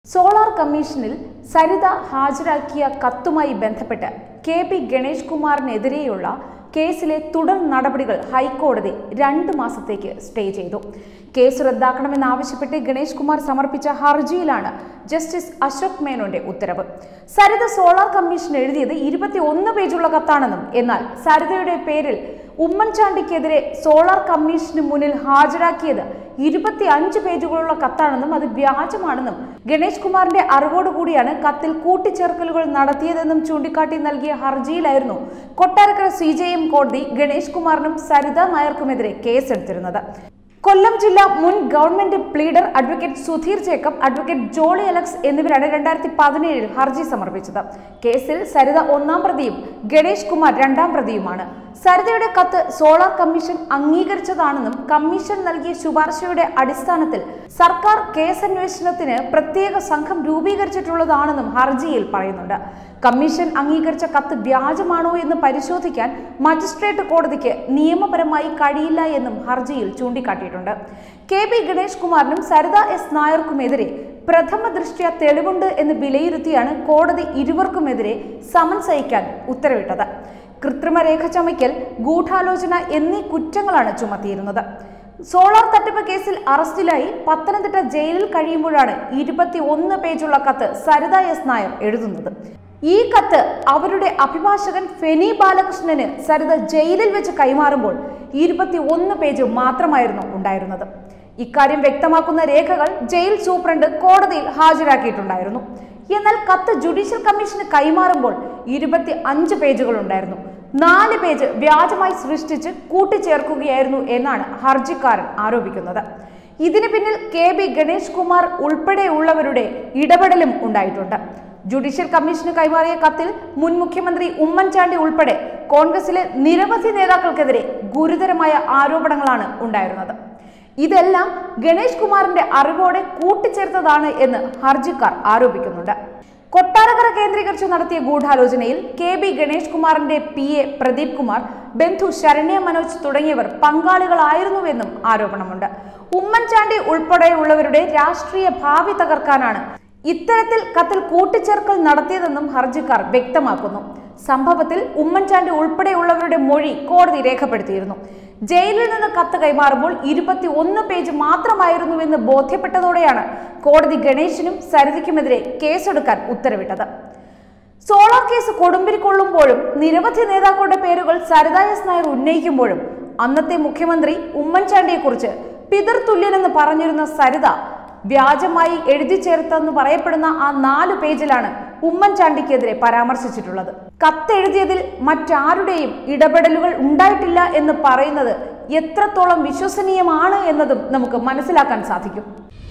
solar കമ്മീഷനിൽ സരിത ഹാജരാക്കിയ കത്തുമായി ബന്ധപ്പെട്ട് കെ പി ഗണേഷ് കുമാറിനെതിരെയുള്ള കേസിലെ തുടർ നടപടികൾ ഹൈക്കോടതി രണ്ട് മാസത്തേക്ക് സ്റ്റേ ചെയ്തു കേസ് റദ്ദാക്കണമെന്നാവശ്യപ്പെട്ട് ഗണേഷ് കുമാർ സമർപ്പിച്ച ഹർജിയിലാണ് ജസ്റ്റിസ് അശോക് മേനോന്റെ ഉത്തരവ് സരിത സോളാർ കമ്മീഷൻ എഴുതിയത് ഇരുപത്തി ഒന്ന് പേജുള്ള കത്താണെന്നും എന്നാൽ സരിതയുടെ പേരിൽ ഉമ്മൻചാണ്ടിക്കെതിരെ സോളാർ കമ്മീഷന് മുന്നിൽ ഹാജരാക്കിയത് ഇരുപത്തി അഞ്ച് പേജുകളുള്ള കത്താണെന്നും അത് വ്യാജമാണെന്നും ഗണേഷ് കുമാറിന്റെ അറിവോടുകൂടിയാണ് കത്തിൽ കൂട്ടിച്ചേർക്കലുകൾ നടത്തിയതെന്നും ചൂണ്ടിക്കാട്ടി നൽകിയ ഹർജിയിലായിരുന്നു കൊട്ടാരക്കര സി ജെ എം കോടതി ഗണേഷ് കുമാറിനും സരിത നായർക്കുമെതിരെ കേസെടുത്തിരുന്നത് കൊല്ലം ജില്ലാ മുൻ government pleader advocate Sudheer Jacob advocate Jolly Alex എന്നിവരാണ് രണ്ടായിരത്തി പതിനേഴിൽ ഹർജി സമർപ്പിച്ചത് കേസിൽ സരിത ഒന്നാം പ്രതിയും ഗണേഷ് കുമാർ രണ്ടാം പ്രതിയുമാണ് സരിതയുടെ കത്ത് സോളാർ കമ്മീഷൻ അംഗീകരിച്ചതാണെന്നും കമ്മീഷൻ നൽകിയ ശുപാർശയുടെ അടിസ്ഥാനത്തിൽ സർക്കാർ കേസന്വേഷണത്തിന് പ്രത്യേക സംഘം രൂപീകരിച്ചിട്ടുള്ളതാണെന്നും ഹർജിയിൽ പറയുന്നുണ്ട് കമ്മീഷൻ അംഗീകരിച്ച കത്ത് വ്യാജമാണോ എന്ന് പരിശോധിക്കാൻ മജിസ്ട്രേറ്റ് കോടതിക്ക് നിയമപരമായി കഴിയില്ല എന്നും ഹർജിയിൽ ചൂണ്ടിക്കാട്ടിയിട്ടുണ്ട് കെ പി ഗണേഷ് കുമാറിനും സരിത എസ് നായർക്കുമെതിരെ പ്രഥമ ദൃഷ്ട്യ തെളിവുണ്ട് എന്ന് വിലയിരുത്തിയാണ് കോടതി ഇരുവർക്കുമെതിരെ സമൻസ് അയക്കാൻ ഉത്തരവിട്ടത് കൃത്രിമ രേഖ ചമയ്ക്കൽ ഗൂഢാലോചന എന്നീ കുറ്റങ്ങളാണ് ചുമത്തിയിരുന്നത് സോളാർ തട്ടിപ്പ് കേസിൽ അറസ്റ്റിലായി പത്തനംതിട്ട ജയിലിൽ കഴിയുമ്പോഴാണ് ഇരുപത്തി ഒന്ന് പേജുള്ള കത്ത് സരിത എസ് നായർ എഴുതുന്നത് ഈ കത്ത് അവരുടെ അഭിഭാഷകൻ ഫെനി ബാലകൃഷ്ണന് സരിത ജയിലിൽ വെച്ച് കൈമാറുമ്പോൾ ഇരുപത്തി ഒന്ന് പേജ് മാത്രമായിരുന്നു ഉണ്ടായിരുന്നത് ഇക്കാര്യം വ്യക്തമാക്കുന്ന രേഖകൾ ജയിൽ സൂപ്രണ്ട് കോടതിയിൽ ഹാജരാക്കിയിട്ടുണ്ടായിരുന്നു എന്നാൽ കത്ത് ജുഡീഷ്യൽ കമ്മീഷന് കൈമാറുമ്പോൾ ഇരുപത്തി അഞ്ച് പേജുകൾ ഉണ്ടായിരുന്നു നാല് പേജ് വ്യാജമായി സൃഷ്ടിച്ച് കൂട്ടിച്ചേർക്കുകയായിരുന്നു എന്നാണ് ഹർജിക്കാരൻ ആരോപിക്കുന്നത് ഇതിന് പിന്നിൽ കെ ബി ഗണേഷ് കുമാർ ഉൾപ്പെടെയുള്ളവരുടെ ഇടപെടലും ഉണ്ടായിട്ടുണ്ട് ജുഡീഷ്യൽ കമ്മീഷന് കൈമാറിയ കത്തിൽ മുൻ മുഖ്യമന്ത്രി ഉമ്മൻചാണ്ടി ഉൾപ്പെടെ കോൺഗ്രസിലെ നിരവധി നേതാക്കൾക്കെതിരെ ഗുരുതരമായ ആരോപണങ്ങളാണ് ഉണ്ടായിരുന്നത് ഇതെല്ലാം ഗണേഷ് കുമാറിന്റെ അറിവോടെ കൂട്ടിച്ചേർത്തതാണ് എന്ന് ഹർജിക്കാർ ആരോപിക്കുന്നുണ്ട് കൊട്ടാരക്കര കേന്ദ്രീകരിച്ച് നടത്തിയ ഗൂഢാലോചനയിൽ കെ ബി ഗണേഷ് കുമാറിന്റെ പി എ പ്രദീപ് കുമാർ ബന്ധു ശരണ്യ മനോജ് തുടങ്ങിയവർ പങ്കാളികളായിരുന്നുവെന്നും ആരോപണമുണ്ട് ഉമ്മൻചാണ്ടി ഉൾപ്പെടെയുള്ളവരുടെ രാഷ്ട്രീയ ഭാവി തകർക്കാനാണ് ഇത്തരത്തിൽ കത്തിൽ കൂട്ടിച്ചേർക്കൽ നടത്തിയതെന്നും ഹർജിക്കാർ വ്യക്തമാക്കുന്നു സംഭവത്തിൽ ഉമ്മൻചാണ്ടി ഉൾപ്പെടെയുള്ളവരുടെ മൊഴി കോടതി രേഖപ്പെടുത്തിയിരുന്നു ജയിലിൽ നിന്ന് കത്ത് കൈമാറുമ്പോൾ ഇരുപത്തി ഒന്ന് പേജ് മാത്രമായിരുന്നുവെന്ന് ബോധ്യപ്പെട്ടതോടെയാണ് കോടതി ഗണേശിനും സരിതയ്ക്കുമെതിരെ കേസെടുക്കാൻ ഉത്തരവിട്ടത് സോളാർ കേസ് കൊടുമ്പിരി കൊള്ളുമ്പോഴും നിരവധി നേതാക്കളുടെ പേരുകൾ സരിത എസ് നായർ ഉന്നയിക്കുമ്പോഴും അന്നത്തെ മുഖ്യമന്ത്രി ഉമ്മൻചാണ്ടിയെക്കുറിച്ച് പിതൃതുല്യനെന്ന് പറഞ്ഞിരുന്ന സരിത വ്യാജമായി എഴുതി ചേർത്തെന്ന് പറയപ്പെടുന്ന ആ നാല് പേജിലാണ് ഉമ്മൻചാണ്ടിക്കെതിരെ പരാമർശിച്ചിട്ടുള്ളത് കത്തെഴുതിയതിൽ മറ്റാരുടെയും ഇടപെടലുകൾ ഉണ്ടായിട്ടില്ല എന്ന് പറയുന്നത് എത്രത്തോളം വിശ്വസനീയമാണ് എന്നതും നമുക്ക് മനസ്സിലാക്കാൻ സാധിക്കും